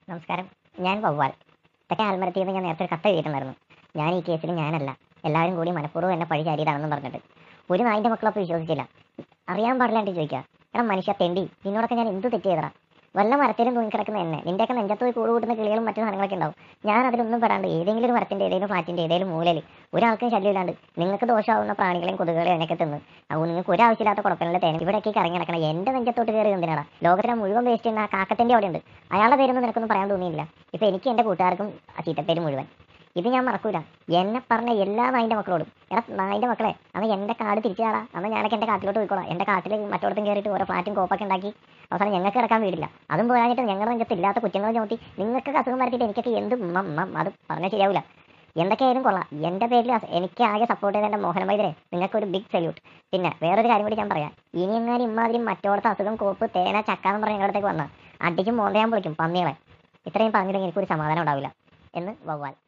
നമസ്കാരം ഞാൻ വവ്വാൽ തെക്കേ ആൽമരത്തിൽ നിന്ന് ഞാൻ നേരത്തെ ഒരു കത്ത് എഴുതിയിട്ടുണ്ടായിരുന്നു ഞാൻ ഈ കേസിൽ ഞാനല്ല എല്ലാവരും കൂടി മനഃപൂർവ്വം എന്നെ പഴി ചാരിയതാണെന്ന് പറഞ്ഞിട്ട് ഒരു നായിൻ്റെ മക്കളപ്പോൾ വിശ്വസിച്ചില്ല അറിയാൻ പാടില്ലാണ്ട് ചോദിക്കുക എടാ മനുഷ്യ തെണ്ടി നിന്നോടൊക്കെ ഞാൻ എന്ത് തെറ്റ് ചെയ്തടാ വല്ല മരത്തിലും തൂങ്ങിക്കിടക്കുന്ന എന്നെ നിന്റെയൊക്കെ നെഞ്ചത്ത് പോയി കൂട് കൂട്ടുന്ന കിളികളും മറ്റു സാധനങ്ങളൊക്കെ ഉണ്ടാവും ഞാൻ അതിലൊന്നും പെടാണ്ട് ഏതെങ്കിലും ഒരു മരത്തിൻ്റെ ഏതെങ്കിലും ഫ്ലാറ്റിൻ്റെ ഏതെങ്കിലും മൂലയിൽ ഒരാൾക്കും ശല്യമില്ലാണ്ട് നിങ്ങൾക്ക് ദോഷമാവുന്ന പ്രാണികളെയും കൊതുകുകളെയും എന്നൊക്കെ തിന്ന് അപ്പോൾ നിങ്ങൾക്ക് ഒരു ആവശ്യമില്ലാത്ത കുഴപ്പമില്ല തേനും ഇവിടേക്ക് കറങ്ങി നടക്കണം എൻ്റെ നെഞ്ചത്തോട്ട് കയറി എന്തിനാടാ ലോകത്തിലെ മുഴുവൻ വേസ്റ്റ് ചെയ്യുന്ന ആ കാക്കത്തിൻ്റെ അവിടെ ഉണ്ട് അയാളുടെ പേരൊന്നും നിനക്കൊന്നും പറയാൻ തോന്നിയില്ല ഇപ്പൊ എനിക്ക് എൻ്റെ കൂട്ടുകാർക്കും ആ ചീത്തപ്പേര് മുഴുവൻ ഇത് ഞാൻ മറക്കൂല എന്നെ പറഞ്ഞ എല്ലാ നായിൻ്റെ മക്കളോടും എടാ നായിൻ്റെ മക്കളെ അന്ന് എൻ്റെ കാട് തിരിച്ചാടാ അന്ന് ഞാനൊക്കെ എൻ്റെ കാട്ടിലോട്ട് പോയിക്കോളാം എൻ്റെ കാട്ടിൽ മറ്റോടത്തും കയറിയിട്ട് ഓരോ ഫ്ലാറ്റും കോപ്പൊക്കെ ഉണ്ടാക്കി അവസാനം ഞങ്ങൾക്ക് കിടക്കാൻ വീടില്ല അതും പോരാഞ്ഞിട്ട് ഞങ്ങളുടെ നെഞ്ചത്ത് ഇല്ലാത്ത കുറ്റങ്ങൾ ചുമത്തി നിങ്ങൾക്ക് അസുഖം വരുത്തിയിട്ട് എനിക്കൊക്കെ എന്ത് മം മം അത് പറഞ്ഞാൽ ശരിയാവില്ല എന്തൊക്കെയായാലും കൊള്ളാം എൻ്റെ പേരിൽ അസ- എനിക്ക് ആകെ സപ്പോർട്ട് ചെയ്ത എൻ്റെ മോഹൻ വൈദ്യരെ നിങ്ങൾക്ക് ഒരു ബിഗ് സല്യൂട്ട് പിന്നെ വേറൊരു കാര്യം കൂടി ഞാൻ പറയാം ഇനി എങ്ങാനും ഇമ്മാതിരി മറ്റോടത്തെ അസുഖം കോപ്പ് തേന ചക്ക എന്ന് പറഞ്ഞ ഞങ്ങളുടെ അടുത്തേക്ക് വന്നാൽ അടിക്കും മോന്തയാൻ പൊളിക്കും പന്നികളെ ഇത്രയും പറഞ്ഞില്ലെങ്കിൽ എനിക്കൊരു സമാധാനം ഉണ്ടാവില്ല എന്ന് വവ്വാൽ